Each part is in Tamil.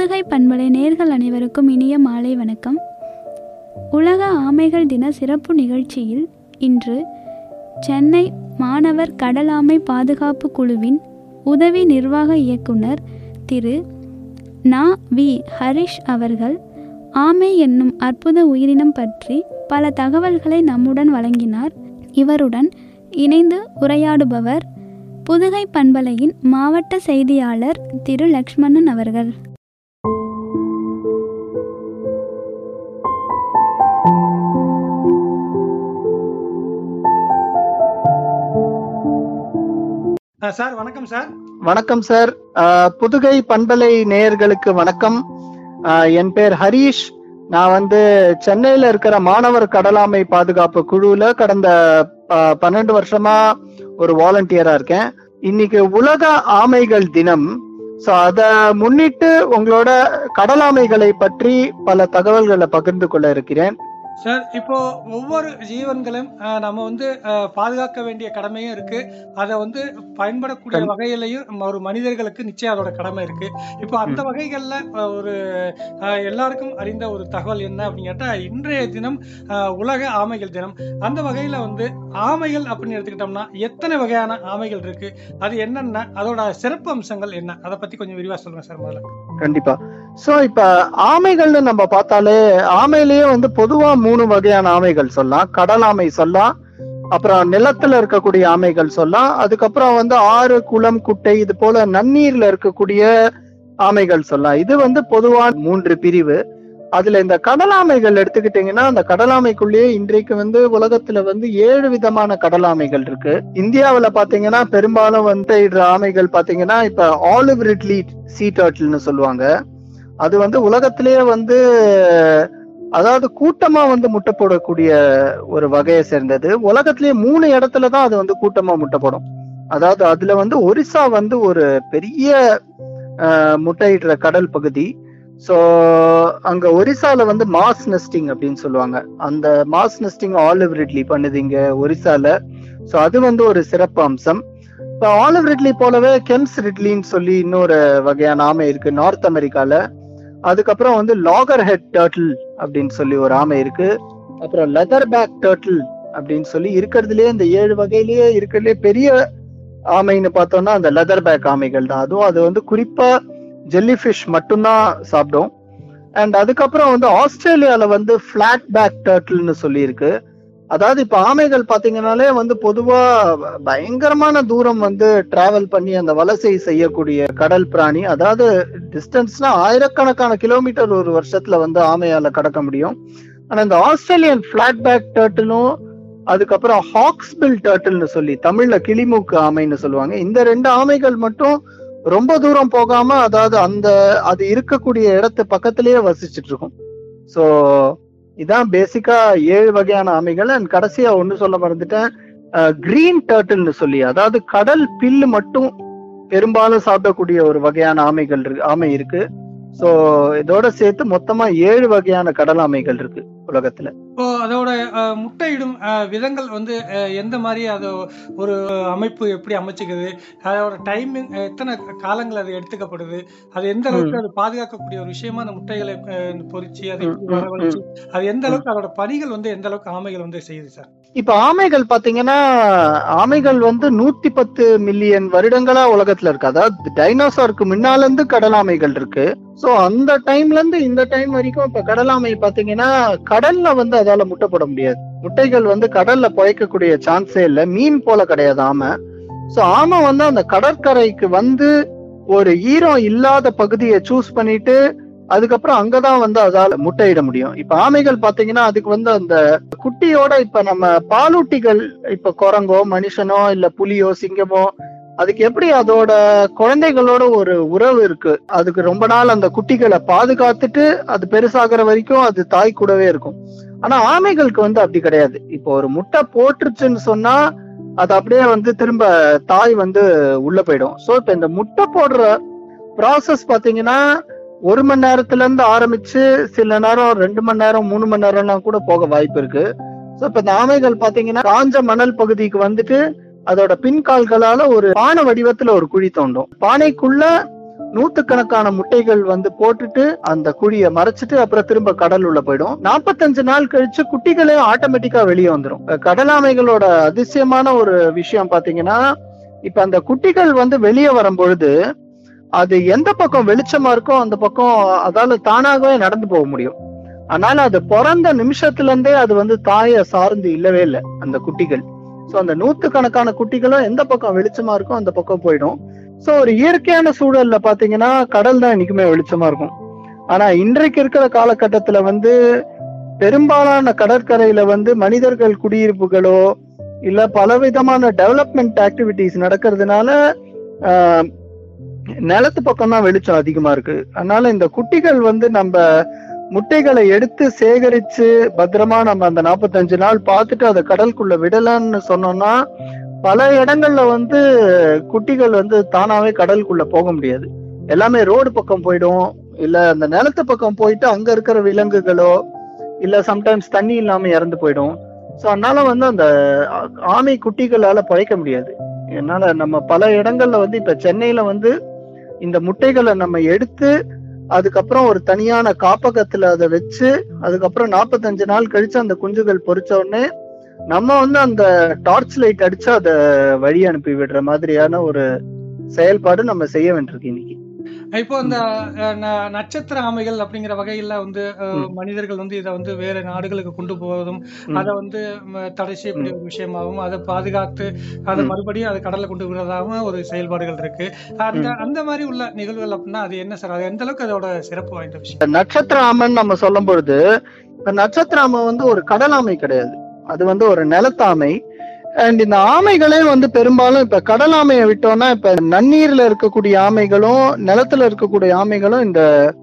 புதுகை பண்பலை நேர்கள் அனைவருக்கும் இனிய மாலை வணக்கம் உலக ஆமைகள் தின சிறப்பு நிகழ்ச்சியில் இன்று சென்னை மாணவர் கடல் ஆமை பாதுகாப்பு குழுவின் உதவி நிர்வாக இயக்குனர் திரு நா வி ஹரிஷ் அவர்கள் ஆமை என்னும் அற்புத உயிரினம் பற்றி பல தகவல்களை நம்முடன் வழங்கினார் இவருடன் இணைந்து உரையாடுபவர் புதுகை பண்பலையின் மாவட்ட செய்தியாளர் திரு லக்ஷ்மணன் அவர்கள் ஆ, சார் வணக்கம் சார் வணக்கம் சார் அஹ், புதுகை பண்பலை நேயர்களுக்கு வணக்கம் அஹ், என் பேர் ஹரீஷ் நான் வந்து சென்னையில இருக்கிற மாணவர் கடலாமை பாதுகாப்பு குழுல கடந்த ப- பன்னெண்டு வருஷமா ஒரு வாலண்டியரா இருக்கேன் இன்னைக்கு உலக ஆமைகள் தினம் சோ அத முன்னிட்டு உங்களோட கடலாமைகளை பற்றி பல தகவல்களை பகிர்ந்து கொள்ள இருக்கிறேன் சார் இப்போ ஒவ்வொரு ஜீவன்களும் ஆ, நம்ம வந்து ஆ, பாதுகாக்க வேண்டிய கடமையும் இருக்கு அதை வந்து பயன்படக்கூடிய கண்- வகையிலையும் நம்ம ஒரு மனிதர்களுக்கு நிச்சயம் அதோட கடமை இருக்கு இப்போ அந்த வகைகள்ல ஆ, ஒரு ஆ, எல்லாருக்கும் அறிந்த ஒரு தகவல் என்ன அப்படின்னு கேட்டா இன்றைய தினம் ஆ, உலக ஆமைகள் தினம் அந்த வகையில வந்து ஆமைகள் அப்படின்னு எடுத்துக்கிட்டோம்னா எத்தனை வகையான ஆமைகள் இருக்கு அது என்னென்ன அதோட சிறப்பு அம்சங்கள் என்ன அதை பத்தி கொஞ்சம் விரிவா சொல்லுங்க சார் முதல்ல கண்டிப்பா சோ இப்ப ஆமைகள்னு நம்ம பார்த்தாலே ஆமையிலேயே வந்து பொதுவா மூணு வகையான ஆமைகள் சொல்லலாம் கடல் ஆமை சொல்லலாம் அப்புறம் நிலத்துல இருக்கக்கூடிய ஆமைகள் சொல்லலாம் அதுக்கப்புறம் வந்து ஆறு குளம் குட்டை இது போல நன்னீர்ல இருக்கக்கூடிய ஆமைகள் சொல்லலாம் இது வந்து பொதுவா மூன்று பிரிவு அதுல இந்த கடலாமைகள் எடுத்துக்கிட்டீங்கன்னா அந்த கடலாமைக்குள்ளேயே இன்றைக்கு வந்து உலகத்துல வந்து ஏழு விதமான கடலாமைகள் இருக்கு இந்தியாவுல பாத்தீங்கன்னா பெரும்பாலும் வந்து இடுற ஆமைகள் பாத்தீங்கன்னா இப்ப ஆலிவ் ரிட்லி சீ டர்ட்டில்னு சொல்லுவாங்க அது வந்து உலகத்திலேயே வந்து அதாவது கூட்டமா வந்து முட்டை போடக்கூடிய ஒரு வகையை சேர்ந்தது உலகத்திலேயே மூணு இடத்துல தான் அது வந்து கூட்டமா முட்டை போடும் அதாவது அதுல வந்து ஒரிசா வந்து ஒரு பெரிய அஹ், முட்டையிடுற கடல் பகுதி ஸோ அங்க ஒரிசால வந்து மாஸ் நெஸ்டிங் அப்படின்னு சொல்லுவாங்க அந்த மாஸ் நெஸ்டிங் ஆலிவ் ரிட்லி பண்ணுது இங்க ஒரிசால ஸோ அது வந்து ஒரு சிறப்பு அம்சம் இப்போ ஆலிவ் ரிட்லி போலவே கெம்ஸ் ரிட்லின்னு சொல்லி இன்னொரு வகையான ஆமை இருக்கு நார்த் அமெரிக்கால அதுக்கப்புறம் வந்து லாகர் ஹெட் டர்ட்டில் அப்படின்னு சொல்லி ஒரு ஆமை இருக்கு அப்புறம் லெதர் பேக் டர்ட்டில் அப்படின்னு சொல்லி இருக்கிறதுலயே இந்த ஏழு வகையிலேயே இருக்கிறதுலே பெரிய ஆமைன்னு பார்த்தோம்னா அந்த லெதர் பேக் ஆமைகள் தான் அதுவும் அது வந்து குறிப்பா ஜெல்லி ஃபிஷ் மட்டும்தான் சாப்பிடும் அண்ட் அதுக்கப்புறம் வந்து ஆஸ்திரேலியால வந்து ஃபிளாட் பேக் டர்ட்டில்னு சொல்லி இருக்கு அதாவது இப்ப ஆமைகள் பாத்தீங்கன்னாலே வந்து பொதுவா பயங்கரமான தூரம் வந்து டிராவல் பண்ணி அந்த வலசை செய்யக்கூடிய கடல் பிராணி அதாவது டிஸ்டன்ஸ்னா ஆயிரக்கணக்கான கிலோமீட்டர் ஒரு வருஷத்துல வந்து ஆமையால கடக்க முடியும் ஆனா இந்த ஆஸ்திரேலியன் ஃபிளாட் பேக் டர்ட்டிலும் அதுக்கப்புறம் ஹாக்ஸ்பில் டர்ட்டில்னு சொல்லி தமிழ்ல கிளிமூக்கு ஆமைன்னு சொல்லுவாங்க இந்த ரெண்டு ஆமைகள் மட்டும் ரொம்ப தூரம் போகாம அதாவது அந்த அது இருக்கக்கூடிய இடத்து பக்கத்திலேயே வசிச்சுட்டு இருக்கும் ஸோ இதான் பேசிக்கா ஏழு வகையான ஆமைகள் அண்ட் கடைசியா ஒண்ணு சொல்ல மறந்துட்டேன் கிரீன் டர்ட்டில்னு சொல்லி அதாவது கடல் பில்லு மட்டும் பெரும்பாலும் சாப்பிடக்கூடிய ஒரு வகையான ஆமைகள் இருக்கு ஆமை இருக்கு ஸோ இதோட சேர்த்து மொத்தமா ஏழு வகையான கடல் ஆமைகள் இருக்கு உலகத்துல இப்போ அதோட அஹ், முட்டையிடும் அஹ், விதங்கள் வந்து அஹ், எந்த மாதிரி அது ஒரு அமைப்பு எப்படி அமைச்சுக்குது அதோட டைமிங் எத்தனை காலங்கள் அது எடுத்துக்கப்படுது அது எந்த அளவுக்கு அது பாதுகாக்கக்கூடிய ஒரு விஷயமா அந்த முட்டைகளை அஹ், பொரிச்சு அதை ம், ம், வரவழைச்சு அது எந்த அளவுக்கு அதோட பணிகள் வந்து எந்த அளவுக்கு ஆமைகள் வந்து செய்யுது சார் இப்ப ஆமைகள் பாத்தீங்கன்னா ஆமைகள் வந்து நூத்தி பத்து மில்லியன் வருடங்களா உலகத்துல இருக்கு அதாவது டைனோசாருக்கு முன்னால இருந்து கடல் ஆமைகள் இருக்கு சோ அந்த டைம்ல இருந்து இந்த டைம் வரைக்கும் இப்ப கடல் ஆமை பாத்தீங்கன்னா கடல்ல வந்து அதால முட்டை போட முடியாது முட்டைகள் வந்து கடல்ல புழைக்கக்கூடிய சான்ஸே இல்ல மீன் போல கிடையாது ஆமை சோ ஆமை வந்து அந்த கடற்கரைக்கு வந்து ஒரு ஈரம் இல்லாத பகுதியை சூஸ் பண்ணிட்டு அதுக்கப்புறம் அங்கதான் வந்து அதால முட்டையிட முடியும் இப்ப ஆமைகள் பாத்தீங்கன்னா அதுக்கு வந்து அந்த குட்டியோட இப்ப நம்ம பாலூட்டிகள் இப்ப குரங்கோ மனுஷனோ இல்ல புலியோ சிங்கமோ அதுக்கு எப்படி அதோட குழந்தைகளோட ஒரு உறவு இருக்கு அதுக்கு ரொம்ப நாள் அந்த குட்டிகளை பாதுகாத்துட்டு அது பெருசாகிற வரைக்கும் அது தாய் கூடவே இருக்கும் ஆனா ஆமைகளுக்கு வந்து அப்படி கிடையாது இப்போ ஒரு முட்டை போட்டுருச்சுன்னு சொன்னா அது அப்படியே வந்து திரும்ப தாய் வந்து உள்ள போயிடும் சோ இப்ப இந்த முட்டை போடுற ப்ராசஸ் பாத்தீங்கன்னா ஒரு மணி நேரத்துல இருந்து ஆரம்பிச்சு சில நேரம் ரெண்டு மணி நேரம் மூணு மணி நேரம்லாம் கூட போக வாய்ப்பு இருக்கு சோ இப்ப இந்த ஆமைகள் பாத்தீங்கன்னா காஞ்ச மணல் பகுதிக்கு வந்துட்டு அதோட பின்கால்களால ஒரு பானை வடிவத்துல ஒரு குழி தோண்டும் பானைக்குள்ள நூத்துக்கணக்கான முட்டைகள் வந்து போட்டுட்டு அந்த குழியை மறைச்சிட்டு அப்புறம் திரும்ப கடல் உள்ள போயிடும் நாற்பத்தஞ்சு நாள் கழிச்சு குட்டிகளே ஆட்டோமேட்டிக்கா வெளியே வந்துடும் கடலாமைகளோட அதிசயமான ஒரு விஷயம் பாத்தீங்கன்னா இப்ப அந்த குட்டிகள் வந்து வெளியே வரும்பொழுது அது எந்த பக்கம் வெளிச்சமா இருக்கோ அந்த பக்கம் அதால தானாகவே நடந்து போக முடியும் அதனால அது பிறந்த நிமிஷத்துல இருந்தே அது வந்து தாயை சார்ந்து இல்லவே இல்லை அந்த குட்டிகள் சோ அந்த நூத்துக்கணக்கான குட்டிகளும் எந்த பக்கம் வெளிச்சமா இருக்கோ அந்த பக்கம் போயிடும் சோ ஒரு இயற்கையான சூழல்ல பாத்தீங்கன்னா கடல் தான் என்னைக்குமே வெளிச்சமா இருக்கும் ஆனா இன்றைக்கு இருக்கிற காலகட்டத்துல வந்து பெரும்பாலான கடற்கரையில வந்து மனிதர்கள் குடியிருப்புகளோ இல்ல பலவிதமான டெவலப்மெண்ட் ஆக்டிவிட்டிஸ் நடக்கிறதுனால ஆஹ், நிலத்து பக்கம் தான் வெளிச்சம் அதிகமா இருக்கு அதனால இந்த குட்டிகள் வந்து நம்ம முட்டைகளை எடுத்து சேகரிச்சு பத்திரமா நம்ம அந்த நாற்பத்தஞ்சு நாள் பார்த்துட்டு அதை கடலுக்குள்ள விடலாம்னு சொன்னோம்னா பல இடங்கள்ல வந்து குட்டிகள் வந்து தானாவே கடலுக்குள்ள போக முடியாது எல்லாமே ரோடு பக்கம் போயிடும் இல்ல அந்த நிலத்து பக்கம் போயிட்டு அங்க இருக்கிற விலங்குகளோ இல்ல சம்டைம்ஸ் தண்ணி இல்லாம இறந்து போயிடும் சோ அதனால வந்து அந்த ஆ- ஆமை குட்டிகளால பழைக்க முடியாது என்னால நம்ம பல இடங்கள்ல வந்து இப்ப சென்னையில வந்து இந்த முட்டைகளை நம்ம எடுத்து அதுக்கப்புறம் ஒரு தனியான காப்பகத்துல அதை வச்சு அதுக்கப்புறம் நாற்பத்தஞ்சு நாள் கழிச்சு அந்த குஞ்சுகள் பொரிச்ச உடனே நம்ம வந்து அந்த டார்ச் லைட் அடிச்சு அதை வழி அனுப்பி விடுற மாதிரியான ஒரு செயல்பாடு நம்ம செய்ய வேண்டியிருக்கு இன்னைக்கு இப்போ இந்த அஹ், ந- நட்சத்திர ஆமைகள் அப்படிங்கிற வகையில வந்து அஹ், ம். மனிதர்கள் வந்து இதை வந்து வேற நாடுகளுக்கு கொண்டு போவதும் ம். அதை வந்து ம, தடை செய்யக்கூடிய ஒரு விஷயமாகவும் அதை பாதுகாத்து அதை ம். மறுபடியும் அதை கடல்ல கொண்டு விடுறதாகவும் ஒரு செயல்பாடுகள் இருக்கு அந்த அந்த மாதிரி உள்ள நிகழ்வுகள் அப்படின்னா அது என்ன சார் அது எந்த அளவுக்கு அதோட சிறப்பு வாய்ந்த விஷயம் நட்சத்திர ஆமைன்னு நம்ம சொல்லும் பொழுது இந்த நட்சத்திர ஆமை வந்து ஒரு கடல் ஆமை கிடையாது அது வந்து ஒரு நிலத்தாமை அண்ட் இந்த ஆமைகளே வந்து பெரும்பாலும் இப்ப கடல் ஆமையை விட்டோம்னா இப்ப நன்னீர்ல இருக்கக்கூடிய ஆமைகளும் நிலத்துல இருக்கக்கூடிய ஆமைகளும் இந்த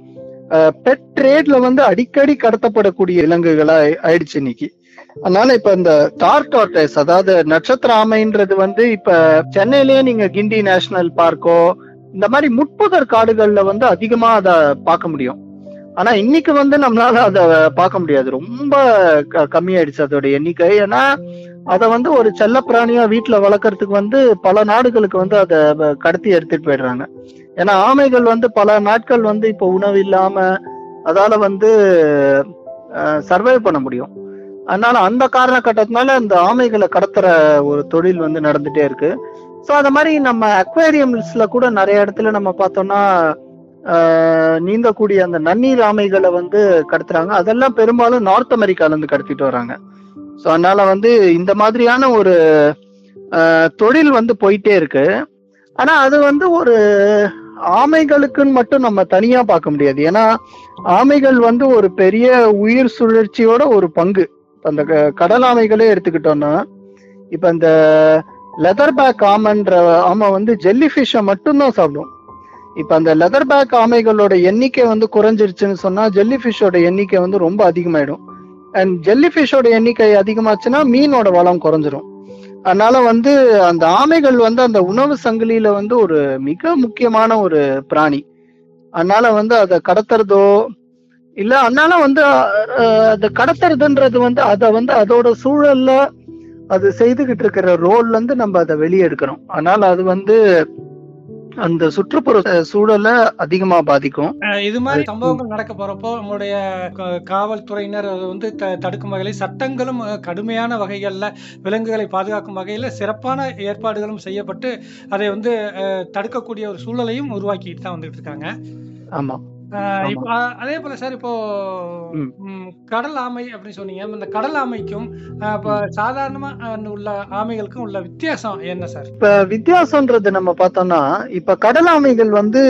பெட் ட்ரேட்ல வந்து அடிக்கடி கடத்தப்படக்கூடிய விலங்குகளா ஆயி- ஆயிடுச்சு இன்னைக்கு அதனால இப்ப இந்த டார் டார்டைஸ் அதாவது நட்சத்திர ஆமைன்றது வந்து இப்ப சென்னையிலேயே நீங்க கிண்டி நேஷனல் பார்க்கோ இந்த மாதிரி முட்புதர் காடுகள்ல வந்து அதிகமா அதை பார்க்க முடியும் ஆனா இன்னைக்கு வந்து நம்மளால அதை பார்க்க முடியாது ரொம்ப க- கம்மியாயிடுச்சு அதோட எண்ணிக்கை ஏன்னா அதை வந்து ஒரு செல்ல பிராணியா வீட்டுல வளர்க்கறதுக்கு வந்து பல நாடுகளுக்கு வந்து அதை வ- கடத்தி எடுத்துட்டு போயிடுறாங்க ஏன்னா ஆமைகள் வந்து பல நாட்கள் வந்து இப்போ உணவு இல்லாம அதால வந்து சர்வை பண்ண முடியும் அதனால அந்த காரணக்கட்டத்தினால இந்த ஆமைகளை கடத்துற ஒரு தொழில் வந்து நடந்துட்டே இருக்கு ஸோ அந்த மாதிரி நம்ம அக்வேரியம்ஸ்ல கூட நிறைய இடத்துல நம்ம பார்த்தோம்னா ஆஹ், நீந்தக்கூடிய அந்த நன்னீர் ஆமைகளை வந்து கடத்துறாங்க அதெல்லாம் பெரும்பாலும் நார்த் அமெரிக்கால இருந்து கடத்திட்டு வராங்க ஸோ அதனால வந்து இந்த மாதிரியான ஒரு ஆஹ், தொழில் வந்து போயிட்டே இருக்கு ஆனா அது வந்து ஒரு ஆமைகளுக்குன்னு மட்டும் நம்ம தனியா பார்க்க முடியாது ஏன்னா ஆமைகள் வந்து ஒரு பெரிய உயிர் சுழற்சியோட ஒரு பங்கு இப்ப அந்த க- கடல் ஆமைகளே எடுத்துக்கிட்டோம்னா இப்ப இந்த லெதர் பேக் ஆமைன்ற ஆமை வந்து ஜெல்லி ஃபிஷ்ஷை மட்டும்தான் சாப்பிடும் இப்ப அந்த லெதர் பேக் ஆமைகளோட எண்ணிக்கை வந்து குறைஞ்சிருச்சுன்னு சொன்னா ஜெல்லி ஃபிஷ்ஷோட எண்ணிக்கை வந்து ரொம்ப அதிகமாயிடும் அண்ட் ஜெல்லி ஃபிஷ்ஷோட எண்ணிக்கை அதிகமாச்சுன்னா மீனோட வளம் குறைஞ்சிரும் அதனால வந்து அந்த ஆமைகள் வந்து அந்த உணவு சங்கிலியில வந்து ஒரு மிக முக்கியமான ஒரு பிராணி அதனால வந்து அதை கடத்துறதோ இல்ல அதனால வந்து அஹ், அதை கடத்துறதுன்றது வந்து அதை வந்து அதோட சூழல்ல அது செய்துகிட்டு இருக்கிற ரோல்ல இருந்து நம்ம அதை வெளியே எடுக்கிறோம் அதனால அது வந்து அந்த சுற்றுப்புற அஹ், சூழலை அதிகமா பாதிக்கும் அஹ் இது மாதிரி சம்பவங்கள் நடக்க போறப்போ நம்மளுடைய க- காவல்துறையினர் அது வந்து த- தடுக்கும் வகையில் சட்டங்களும் அஹ், கடுமையான வகைகள்ல விலங்குகளை பாதுகாக்கும் வகையில சிறப்பான ஏற்பாடுகளும் செய்யப்பட்டு அதை வந்து அஹ், தடுக்கக்கூடிய ஒரு சூழலையும் உருவாக்கிட்டு தான் வந்துட்டு இருக்காங்க ஆமா அஹ் ஆமா. இப்போ அஹ், அதே போல சார் இப்போ ம். ம், கடல் ஆமை அப்படின்னு சொன்னீங்க இந்த கடல் ஆமைக்கும் அஹ், இப்போ சாதாரணமா அஹ், உள்ள ஆமைகளுக்கும் உள்ள வித்தியாசம் என்ன சார் இப்ப வித்தியாசம்ன்றது நம்ம பார்த்தோம்னா இப்ப கடல் ஆமைகள் வந்து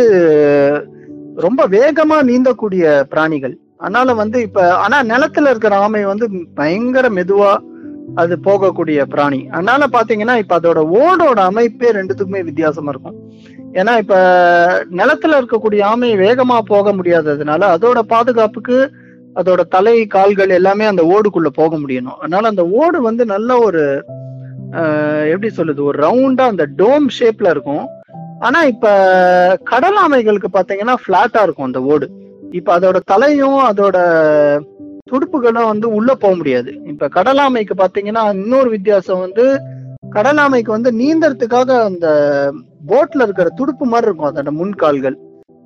ரொம்ப வேகமா நீந்தக்கூடிய பிராணிகள் அதனால வந்து இப்ப ஆனா நிலத்துல இருக்கிற ஆமை வந்து பயங்கர மெதுவா அது போகக்கூடிய பிராணி அதனால பாத்தீங்கன்னா இப்ப அதோட ஓடோட அமைப்பே ரெண்டுத்துக்குமே வித்தியாசமா இருக்கும் ஏன்னா இப்ப நிலத்துல இருக்கக்கூடிய ஆமை வேகமா போக முடியாததுனால அதோட பாதுகாப்புக்கு அதோட தலை கால்கள் எல்லாமே அந்த ஓடுக்குள்ள போக முடியணும் அதனால அந்த ஓடு வந்து நல்ல ஒரு ஆஹ், எப்படி சொல்லுது ஒரு ரவுண்டா அந்த டோம் ஷேப்ல இருக்கும் ஆனா இப்ப கடல் ஆமைகளுக்கு பாத்தீங்கன்னா பிளாட்டா இருக்கும் அந்த ஓடு இப்ப அதோட தலையும் அதோட துடுப்புகளும் வந்து உள்ள போக முடியாது இப்ப கடல் ஆமைக்கு பாத்தீங்கன்னா இன்னொரு வித்தியாசம் வந்து கடல் ஆமைக்கு வந்து நீந்தறதுக்காக அந்த போட்ல இருக்கிற துடுப்பு மாதிரி இருக்கும் அதோட முன்கால்கள்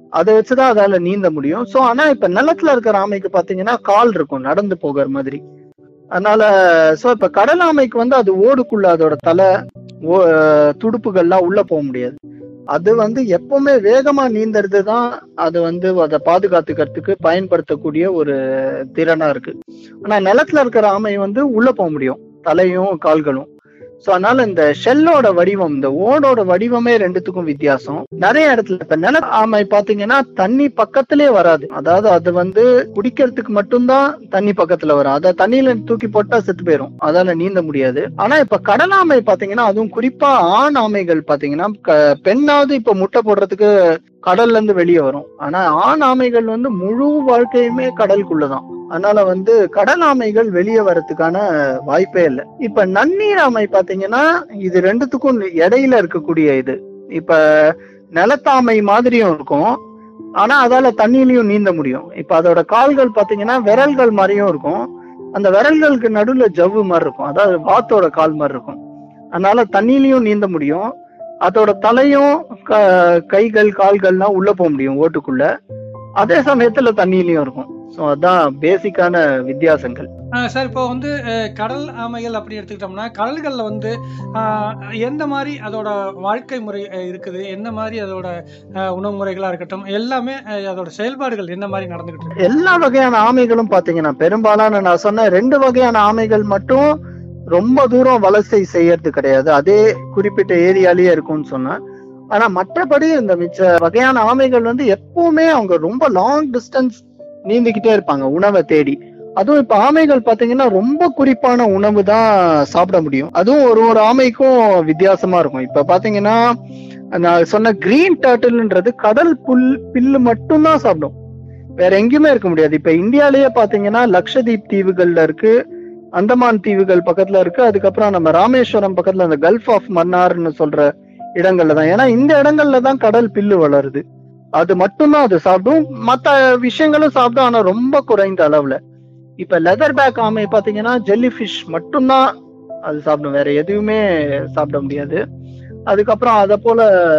அதை வச்சுதான் அதால நீந்த முடியும் சோ ஆனா இப்ப நிலத்துல இருக்கிற ஆமைக்கு பாத்தீங்கன்னா கால் இருக்கும் நடந்து போகிற மாதிரி அதனால சோ இப்ப கடல் ஆமைக்கு வந்து அது ஓடுக்குள்ள அதோட தலை ஓ- துடுப்புகள்லாம் உள்ள போக முடியாது அது வந்து எப்பவுமே வேகமா நீந்தறது தான் அது வந்து அதை பாதுகாத்துக்கிறதுக்கு பயன்படுத்தக்கூடிய ஒரு திறனா இருக்கு ஆனா நிலத்துல இருக்கிற ஆமை வந்து உள்ள போக முடியும் தலையும் கால்களும் சோ அதனால இந்த ஷெல்லோட வடிவம் இந்த ஓடோட வடிவமே ரெண்டுத்துக்கும் வித்தியாசம் நிறைய இடத்துல இப்ப நில ஆமை பாத்தீங்கன்னா தண்ணி பக்கத்திலே வராது அதாவது அது வந்து குடிக்கிறதுக்கு மட்டும்தான் தண்ணி பக்கத்துல வரும் அத தண்ணியில தூக்கி போட்டா செத்து போயிரும் அதால நீந்த முடியாது ஆனா இப்ப கடல் ஆமை பாத்தீங்கன்னா அதுவும் குறிப்பா ஆண் ஆமைகள் பாத்தீங்கன்னா க- பெண்ணாவது இப்ப முட்டை போடுறதுக்கு கடல்ல இருந்து வெளியே வரும் ஆனா ஆண் ஆமைகள் வந்து முழு வாழ்க்கையுமே கடலுக்குள்ளதான் அதனால வந்து கடல் ஆமைகள் வெளியே வரதுக்கான வாய்ப்பே இல்லை இப்ப நன்னீர் ஆமை பாத்தீங்கன்னா இது ரெண்டுத்துக்கும் இடையில இருக்கக்கூடிய இது இப்ப நிலத்தாமை மாதிரியும் இருக்கும் ஆனா அதால தண்ணியிலயும் நீந்த முடியும் இப்ப அதோட கால்கள் பாத்தீங்கன்னா விரல்கள் மாதிரியும் இருக்கும் அந்த விரல்களுக்கு நடுவுல ஜவ்வு மாதிரி இருக்கும் அதாவது வாத்தோட கால் மாதிரி இருக்கும் அதனால தண்ணியிலயும் நீந்த முடியும் அதோட தலையும் க- கைகள் கால்கள்லாம் உள்ள போக முடியும் ஓட்டுக்குள்ள அதே சமயத்துல தண்ணியிலயும் இருக்கும் சோ அதான் பேசிக்கான வித்தியாசங்கள் ஆஹ் சார் இப்போ வந்து அஹ், கடல் ஆமைகள் அப்படி எடுத்துக்கிட்டோம்னா கடல்கள்ல வந்து ஆஹ், எந்த மாதிரி அதோட வாழ்க்கை முறை அஹ், இருக்குது என்ன மாதிரி அதோட அஹ், உணவு முறைகளா இருக்கட்டும் எல்லாமே அஹ், அதோட செயல்பாடுகள் என்ன மாதிரி நடந்துகிட்டு இருக்கு எல்லா வகையான ஆமைகளும் பாத்தீங்கன்னா பெரும்பாலான நான் சொன்ன ரெண்டு வகையான ஆமைகள் மட்டும் ரொம்ப தூரம் வலசை செய்யறது கிடையாது அதே குறிப்பிட்ட ஏரியாலேயே இருக்கும்னு சொன்னேன் ஆனா மற்றபடி இந்த மிச்ச வகையான ஆமைகள் வந்து எப்பவுமே அவங்க ரொம்ப லாங் டிஸ்டன்ஸ் நீந்திக்கிட்டே இருப்பாங்க உணவை தேடி அதுவும் இப்ப ஆமைகள் பாத்தீங்கன்னா ரொம்ப குறிப்பான உணவு தான் சாப்பிட முடியும் அதுவும் ஒரு ஒரு ஆமைக்கும் வித்தியாசமா இருக்கும் இப்ப பாத்தீங்கன்னா நான் சொன்ன கிரீன் டர்ட்டில்ன்றது கடல் புல் பில்லு மட்டும்தான் சாப்பிடும் வேற எங்கேயுமே இருக்க முடியாது இப்ப இந்தியாலயே பாத்தீங்கன்னா லக்ஷதீப் தீவுகள்ல இருக்கு அந்தமான் தீவுகள் பக்கத்துல இருக்கு அதுக்கப்புறம் நம்ம ராமேஸ்வரம் பக்கத்துல அந்த கல்ஃப் ஆஃப் மன்னார்னு சொல்ற இடங்கள்ல தான் ஏன்னா இந்த இடங்கள்ல தான் கடல் பில்லு வளருது அது மட்டும்தான் அது சாப்பிடும் மத்த விஷயங்களும் சாப்பிடும் ஆனா ரொம்ப குறைந்த அளவுல இப்ப லெதர் பேக் ஆமை பாத்தீங்கன்னா ஜெல்லி ஃபிஷ் மட்டும்தான் அது சாப்பிடும் வேற எதுவுமே சாப்பிட முடியாது அதுக்கப்புறம் அத போல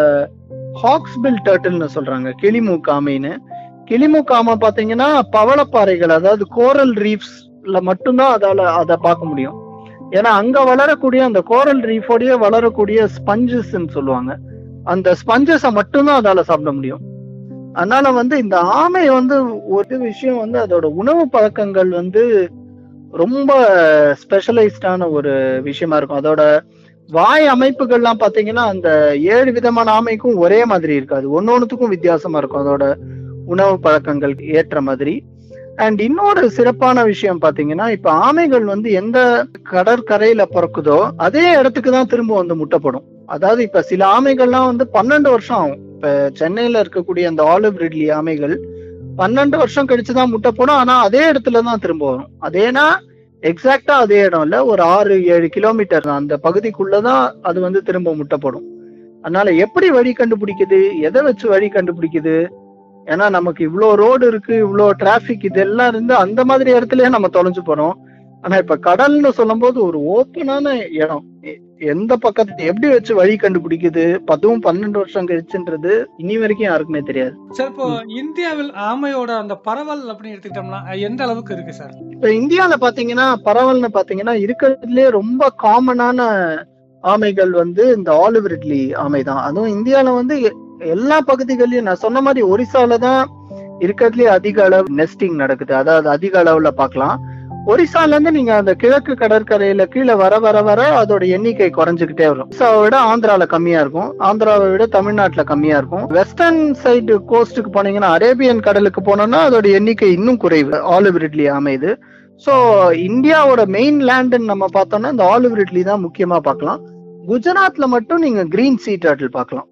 ஹாக்ஸ்பில் டர்ட்டில்னு சொல்றாங்க கிளிமூக்கு ஆமைன்னு கிளிமூக்கு ஆமை பாத்தீங்கன்னா பவளப்பாறைகள் அதாவது கோரல் ரீஃப்ஸ்ல மட்டும்தான் அதால அதை பார்க்க முடியும் ஏன்னா அங்க வளரக்கூடிய அந்த கோரல் ரீஃபோடய வளரக்கூடிய ஸ்பஞ்சஸ்ன்னு சொல்லுவாங்க அந்த ஸ்பஞ்சஸை மட்டும்தான் அதால சாப்பிட முடியும் அதனால வந்து இந்த ஆமை வந்து ஒரு விஷயம் வந்து அதோட உணவு பழக்கங்கள் வந்து ரொம்ப ஸ்பெஷலைஸ்டான ஒரு விஷயமா இருக்கும் அதோட வாய் அமைப்புகள்லாம் பாத்தீங்கன்னா அந்த ஏழு விதமான ஆமைக்கும் ஒரே மாதிரி இருக்காது ஒன்னொன்னுத்துக்கும் வித்தியாசமா இருக்கும் அதோட உணவு பழக்கங்கள் ஏற்ற மாதிரி அண்ட் இன்னொரு சிறப்பான விஷயம் பாத்தீங்கன்னா இப்ப ஆமைகள் வந்து எந்த கடற்கரையில பிறக்குதோ அதே இடத்துக்கு தான் திரும்ப வந்து முட்டை போடும் அதாவது இப்ப சில ஆமைகள்லாம் வந்து பன்னெண்டு வருஷம் ஆகும் இப்ப சென்னையில இருக்கக்கூடிய அந்த ஆலிவ் ரிட்லி ஆமைகள் பன்னெண்டு வருஷம் கழிச்சுதான் முட்டை போடும் ஆனா அதே இடத்துல தான் திரும்ப வரும் அதேனா எக்ஸாக்டா அதே இடம் இல்ல ஒரு ஆறு ஏழு கிலோமீட்டர் தான் அந்த பகுதிக்குள்ளதான் அது வந்து திரும்ப முட்டை போடும் அதனால எப்படி வழி கண்டுபிடிக்குது எதை வச்சு வழி கண்டுபிடிக்குது ஏன்னா நமக்கு இவ்வளோ ரோடு இருக்கு இவ்வளோ டிராபிக் இதெல்லாம் இருந்து அந்த மாதிரி இடத்துலயே நம்ம தொலைஞ்சு போறோம் ஆனா இப்ப கடல்னு சொல்லும்போது ஒரு ஓப்பனான இடம் எ- எந்த பக்கத்து எப்படி வச்சு வழி கண்டுபிடிக்குது அதுவும் பன்னெண்டு வருஷம் கழிச்சுன்றது இனி வரைக்கும் யாருக்குமே தெரியாது சார் இப்போ இந்தியாவில் ஆமையோட அந்த பரவல் அப்படின்னு எடுத்துக்கிட்டோம்னா அஹ், எந்த அளவுக்கு இருக்கு சார் இப்ப இந்தியால பாத்தீங்கன்னா பரவல்னு பாத்தீங்கன்னா இருக்கிறதுலயே ரொம்ப காமனான ஆமைகள் வந்து இந்த ஆலிவ் ரிட்லி ஆமை தான் அதுவும் இந்தியால வந்து எ- எல்லா பகுதிகள்லயும் நான் சொன்ன மாதிரி ஒரிசால தான் இருக்கிறதுலயே அதிக அளவு நெஸ்டிங் நடக்குது அதாவது அதிக அளவுல பார்க்கலாம் ஒரிசால இருந்து நீங்க அந்த கிழக்கு கடற்கரையில கீழே வர வர வர அதோட எண்ணிக்கை குறைஞ்சுக்கிட்டே வரும் ஒரிசாவை விட ஆந்திரால கம்மியா இருக்கும் ஆந்திராவை விட தமிழ்நாட்டுல கம்மியா இருக்கும் வெஸ்டர்ன் சைடு கோஸ்டுக்கு போனீங்கன்னா அரேபியன் கடலுக்கு போனோம்னா அதோட எண்ணிக்கை இன்னும் குறைவு ஆலிவ் ரிட்லி அமைது ஸோ இந்தியாவோட மெயின் லேண்டுன்னு நம்ம பார்த்தோம்னா இந்த ஆலிவ் ரிட்லி தான் முக்கியமா பார்க்கலாம் குஜராத்ல மட்டும் நீங்க கிரீன் சீ டர்ட்டில் பார்க்கலாம்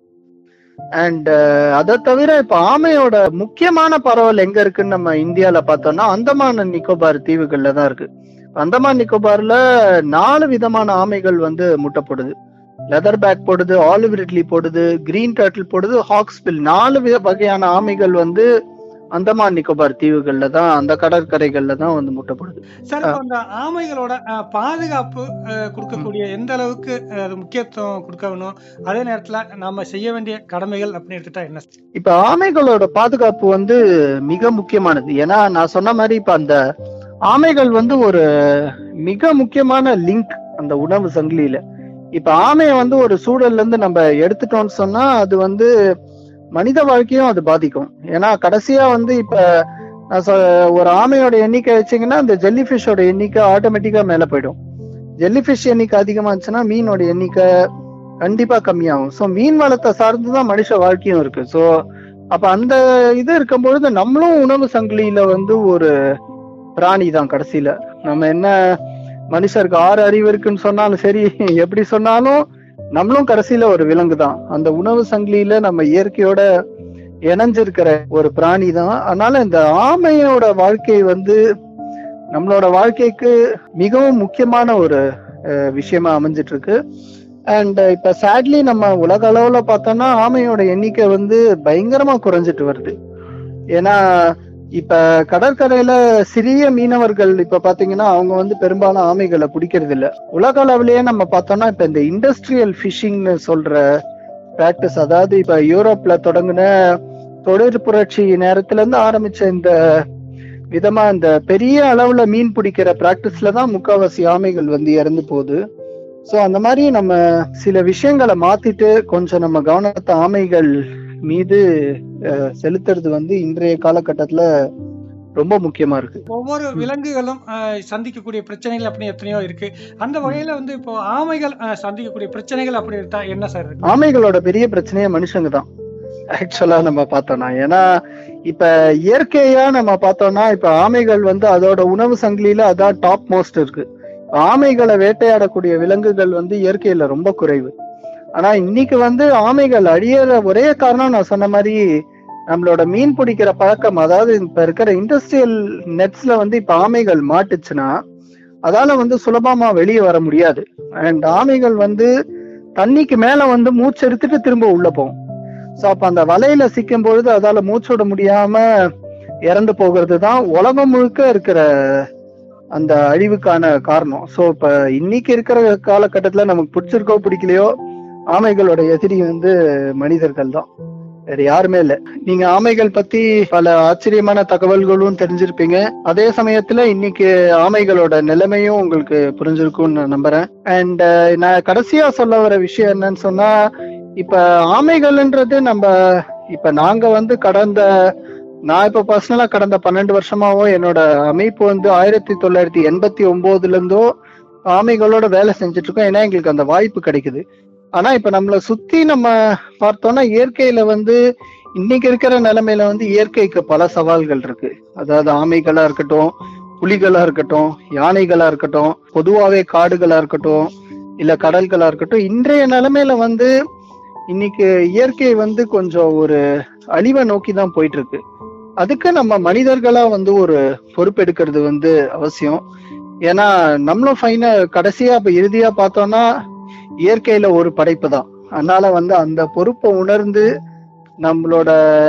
அண்ட் அதை தவிர இப்ப ஆமையோட முக்கியமான பரவல் எங்க இருக்குன்னு நம்ம இந்தியால பார்த்தோம்னா அந்தமான் and நிக்கோபார் தீவுகள்ல தான் இருக்கு அந்தமான் நிக்கோபார்ல நாலு விதமான ஆமைகள் வந்து முட்டை போடுது லெதர் பேக் போடுது ஆலிவ் ரிட்லி போடுது கிரீன் டர்ட்டில் போடுது ஹாக்ஸ்பில் நாலு வி- வகையான ஆமைகள் வந்து அந்தமான் நிக்கோபார் தீவுகள்ல தான் அந்த கடற்கரைகள்ல தான் வந்து முட்டைப்படுது சார் இப்போ அந்த ஆமைகளோட அஹ், பாதுகாப்பு அஹ், கொடுக்கக்கூடிய எந்த அளவுக்கு அஹ், அது முக்கியத்துவம் கொடுக்கணும் அதே நேரத்துல நாம செய்ய வேண்டிய கடமைகள் அப்படின்னு எடுத்துட்டா என்ன சார்? இப்ப ஆமைகளோட பாதுகாப்பு வந்து மிக முக்கியமானது ஏன்னா நான் சொன்ன மாதிரி இப்ப அந்த ஆமைகள் வந்து ஒரு மிக முக்கியமான லிங்க் அந்த உணவு சங்கிலியில இப்ப ஆமையை வந்து ஒரு சூழல்ல இருந்து நம்ம எடுத்துட்டோம்னு சொன்னா அது வந்து மனித வாழ்க்கையும் அது பாதிக்கும் ஏன்னா கடைசியா வந்து இப்ப நான் சொ- ஒரு ஆமையோட எண்ணிக்கை வச்சீங்கன்னா அந்த ஜெல்லி ஃபிஷ்ஷோட எண்ணிக்கை ஆட்டோமேட்டிக்கா மேல போயிடும் ஜெல்லி ஃபிஷ் எண்ணிக்கை அதிகமா இருந்துச்சுன்னா மீனோட எண்ணிக்கை கண்டிப்பா கம்மியாகும் ஸோ மீன் வளத்தை சார்ந்துதான் மனுஷ வாழ்க்கையும் இருக்கு ஸோ அப்ப அந்த இது இருக்கும்பொழுது நம்மளும் உணவு சங்கிலியில வந்து ஒரு பிராணி தான் கடைசியில நம்ம என்ன மனுஷருக்கு ஆறு அறிவு இருக்குன்னு சொன்னாலும் சரி எப்படி சொன்னாலும் நம்மளும் கடைசியில ஒரு விலங்கு தான் அந்த உணவு சங்கிலியில நம்ம இயற்கையோட இணைஞ்சிருக்கிற ஒரு பிராணி தான் அதனால இந்த ஆமையோட வாழ்க்கை வந்து நம்மளோட வாழ்க்கைக்கு மிகவும் முக்கியமான ஒரு அஹ், விஷயமா அமைஞ்சிட்டு இருக்கு அண்ட் இப்ப சேட்லி நம்ம உலக அளவுல பார்த்தோம்னா ஆமையோட எண்ணிக்கை வந்து பயங்கரமா குறைஞ்சிட்டு வருது ஏன்னா இப்ப கடற்கரையில சிறிய மீனவர்கள் இப்ப பாத்தீங்கன்னா அவங்க வந்து பெரும்பாலும் ஆமைகளை பிடிக்கிறது இல்ல உலக அளவிலேயே நம்ம பார்த்தோம்னா இப்ப இந்த இண்டஸ்ட்ரியல் ஃபிஷிங்னு சொல்ற பிராக்டிஸ் அதாவது இப்ப யூரோப்ல தொடங்கின தொழில் புரட்சி நேரத்துல இருந்து ஆரம்பிச்ச இந்த விதமா இந்த பெரிய அளவுல மீன் பிடிக்கிற பிராக்டிஸ்ல தான் முக்காவாசி ஆமைகள் வந்து இறந்து போகுது சோ அந்த மாதிரி நம்ம சில விஷயங்களை மாத்திட்டு கொஞ்சம் நம்ம கவனத்தை ஆமைகள் மீது அஹ், செலுத்துறது வந்து இன்றைய காலகட்டத்துல ரொம்ப முக்கியமா இருக்கு ஒவ்வொரு விலங்குகளும் அஹ், சந்திக்கக்கூடிய பிரச்சனைகள் அப்படி எத்தனையோ இருக்கு அந்த வகையில வந்து இப்போ ஆமைகள் அஹ், சந்திக்கக்கூடிய பிரச்சனைகள் அப்படி எடுத்தா என்ன சார் இருக்கு ஆமைகளோட பெரிய பிரச்சனையே மனுஷங்க தான் ஆக்சுவலா நம்ம பார்த்தோம்னா ஏன்னா இப்ப இயற்கையா நம்ம பார்த்தோம்னா இப்ப ஆமைகள் வந்து அதோட உணவு சங்கிலியில அதான் டாப் மோஸ்ட் இருக்கு ஆமைகளை வேட்டையாடக்கூடிய விலங்குகள் வந்து இயற்கையில ரொம்ப குறைவு ஆனா இன்னைக்கு வந்து ஆமைகள் அழியற ஒரே காரணம் நான் சொன்ன மாதிரி நம்மளோட மீன் பிடிக்கிற பழக்கம் அதாவது இப்ப இருக்கிற இண்டஸ்ட்ரியல் நெட்ஸ்ல வந்து இப்ப ஆமைகள் மாட்டுச்சுன்னா அதால வந்து சுலபமா வெளியே வர முடியாது அண்ட் ஆமைகள் வந்து தண்ணிக்கு மேல வந்து மூச்சு எடுத்துட்டு திரும்ப உள்ள போகும் சோ அப்ப அந்த வலையில சிக்கும் பொழுது அதால மூச்சோட முடியாம இறந்து போகிறது தான் உலகம் முழுக்க இருக்கிற அந்த அழிவுக்கான காரணம் சோ இப்ப இன்னைக்கு இருக்கிற காலகட்டத்துல நமக்கு பிடிச்சிருக்கோ பிடிக்கலையோ ஆமைகளோட எதிரி வந்து மனிதர்கள் தான் வேற யாருமே இல்ல நீங்க ஆமைகள் பத்தி பல ஆச்சரியமான தகவல்களும் தெரிஞ்சிருப்பீங்க அதே சமயத்துல இன்னைக்கு ஆமைகளோட நிலைமையும் உங்களுக்கு புரிஞ்சிருக்கும்னு நான் நம்புறேன் அண்ட் நான் கடைசியா சொல்ல வர விஷயம் என்னன்னு சொன்னா இப்ப ஆமைகள்ன்றது நம்ம இப்ப நாங்க வந்து கடந்த நான் இப்ப பர்சனலா கடந்த பன்னெண்டு வருஷமாவோ என்னோட அமைப்பு வந்து ஆயிரத்தி தொள்ளாயிரத்தி எண்பத்தி ஒன்பதுல இருந்தோ ஆமைகளோட வேலை செஞ்சுட்டு இருக்கோம் ஏன்னா எங்களுக்கு அந்த வாய்ப்பு கிடைக்குது ஆனா இப்ப நம்மள சுத்தி நம்ம பார்த்தோம்னா இயற்கையில வந்து இன்னைக்கு இருக்கிற நிலைமையில வந்து இயற்கைக்கு பல சவால்கள் இருக்கு அதாவது ஆமைகளா இருக்கட்டும் புலிகளா இருக்கட்டும் யானைகளா இருக்கட்டும் பொதுவாவே காடுகளா இருக்கட்டும் இல்ல கடல்களா இருக்கட்டும் இன்றைய நிலைமையில வந்து இன்னைக்கு இயற்கை வந்து கொஞ்சம் ஒரு அழிவை நோக்கி தான் போயிட்டு இருக்கு அதுக்கு நம்ம மனிதர்களா வந்து ஒரு பொறுப்பெடுக்கிறது வந்து அவசியம் ஏன்னா நம்மளும் ஃபைன கடைசியா இப்ப இறுதியா பார்த்தோம்னா இயற்கையில ஒரு படைப்பு தான் அதனால வந்து அந்த பொறுப்பை உணர்ந்து நம்மளோட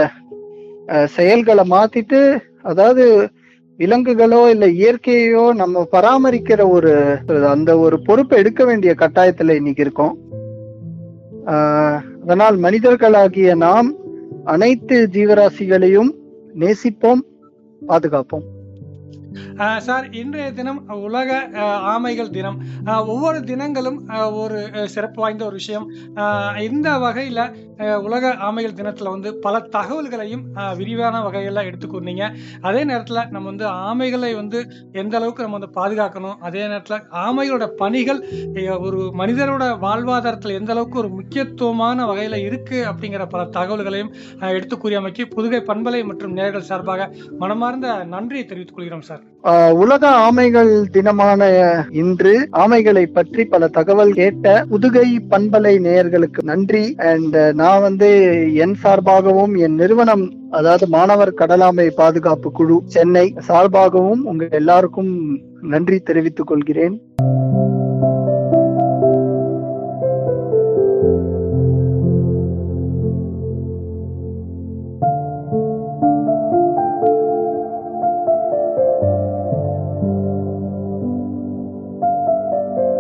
அஹ், செயல்களை மாத்திட்டு அதாவது விலங்குகளோ இல்ல இயற்கையோ நம்ம பராமரிக்கிற ஒரு அந்த ஒரு பொறுப்பை எடுக்க வேண்டிய கட்டாயத்துல இன்னைக்கு இருக்கோம் ஆஹ், அதனால் மனிதர்களாகிய நாம் அனைத்து ஜீவராசிகளையும் நேசிப்போம் பாதுகாப்போம் அஹ் சார் இன்றைய தினம் உலக அஹ், ஆமைகள் தினம் அஹ், ஒவ்வொரு தினங்களும் அஹ், ஒரு அஹ், சிறப்பு வாய்ந்த ஒரு விஷயம் அஹ், இந்த வகையில அஹ், உலக ஆமைகள் தினத்துல வந்து பல தகவல்களையும் அஹ், விரிவான வகையில எடுத்துக்கொண்டீங்க அதே நேரத்துல நம்ம வந்து ஆமைகளை வந்து எந்த அளவுக்கு நம்ம வந்து பாதுகாக்கணும் அதே நேரத்துல ஆமைகளோட பணிகள் அஹ், ஒரு மனிதரோட வாழ்வாதாரத்துல எந்த அளவுக்கு ஒரு முக்கியத்துவமான வகையில இருக்கு அப்படிங்கிற பல தகவல்களையும் அஹ், எடுத்து கூறியமைக்கு புதுகை பண்பலை மற்றும் நேர்கள் சார்பாக மனமார்ந்த நன்றியை தெரிவித்துக் கொள்கிறோம் சார் ஆஹ், உலக ஆமைகள் தினமான இன்று ஆமைகளை பற்றி பல தகவல் கேட்ட புதுகை பண்பலை நேயர்களுக்கு நன்றி அண்ட் நான் வந்து என் சார்பாகவும் என் நிறுவனம் அதாவது மாணவர் கடலாமை பாதுகாப்பு குழு சென்னை சார்பாகவும் உங்க எல்லாருக்கும் நன்றி தெரிவித்துக் கொள்கிறேன்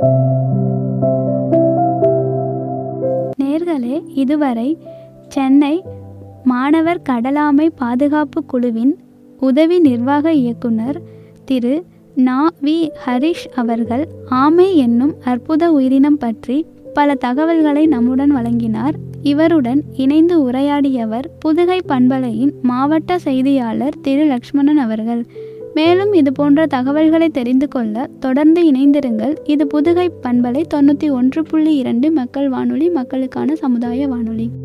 நேர்களே இதுவரை சென்னை மாணவர் கடலாமை பாதுகாப்பு குழுவின் உதவி நிர்வாக இயக்குனர் திரு நா வி ஹரிஷ் அவர்கள் ஆமை என்னும் அற்புத உயிரினம் பற்றி பல தகவல்களை நம்முடன் வழங்கினார் இவருடன் இணைந்து உரையாடியவர் புதுகை பண்பலையின் மாவட்ட செய்தியாளர் திரு லக்ஷ்மணன் அவர்கள் மேலும் இது போன்ற தகவல்களை தெரிந்து கொள்ள தொடர்ந்து இணைந்திருங்கள் இது புதுகை பண்பலை தொண்ணூற்றி ஒன்று புள்ளி இரண்டு மக்கள் வானொலி மக்களுக்கான சமுதாய வானொலி